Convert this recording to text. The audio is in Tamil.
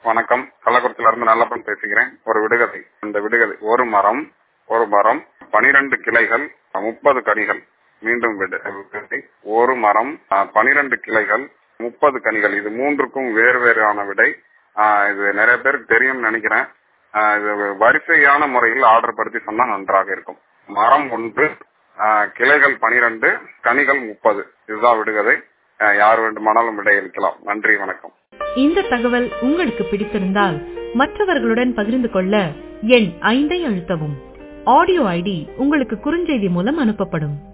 வணக்கம் கள்ளக்குறிச்சியில இருந்து நல்லப்பன் பேசுகிறேன் ஒரு விடுகதை இந்த விடுகதை ஒரு மரம் ஒரு மரம் பனிரெண்டு கிளைகள் முப்பது கனிகள் மீண்டும் விடு- விடுகதை ஒரு மரம் பனிரெண்டு கிளைகள் முப்பது கனிகள் இது மூன்றுக்கும் வேறு வேறான விடை ஆஹ் இது நிறைய பேருக்கு தெரியும்னு நினைக்கிறேன் ஆஹ் இது வரிசையான முறையில் ஆர்டர் படுத்தி சொன்னா நன்றாக இருக்கும் மரம் ஒன்று ஆஹ் கிளைகள் பனிரெண்டு கனிகள் முப்பது இதுதான் விடுகதை ஆஹ் யார் வேண்டுமானாலும் விடையளிக்கலாம் நன்றி வணக்கம் இந்த தகவல் உங்களுக்கு பிடித்திருந்தால் மற்றவர்களுடன் பகிர்ந்து கொள்ள எண் ஐந்தை அழுத்தவும் ஆடியோ ஐடி உங்களுக்கு குறுஞ்செய்தி மூலம் அனுப்பப்படும்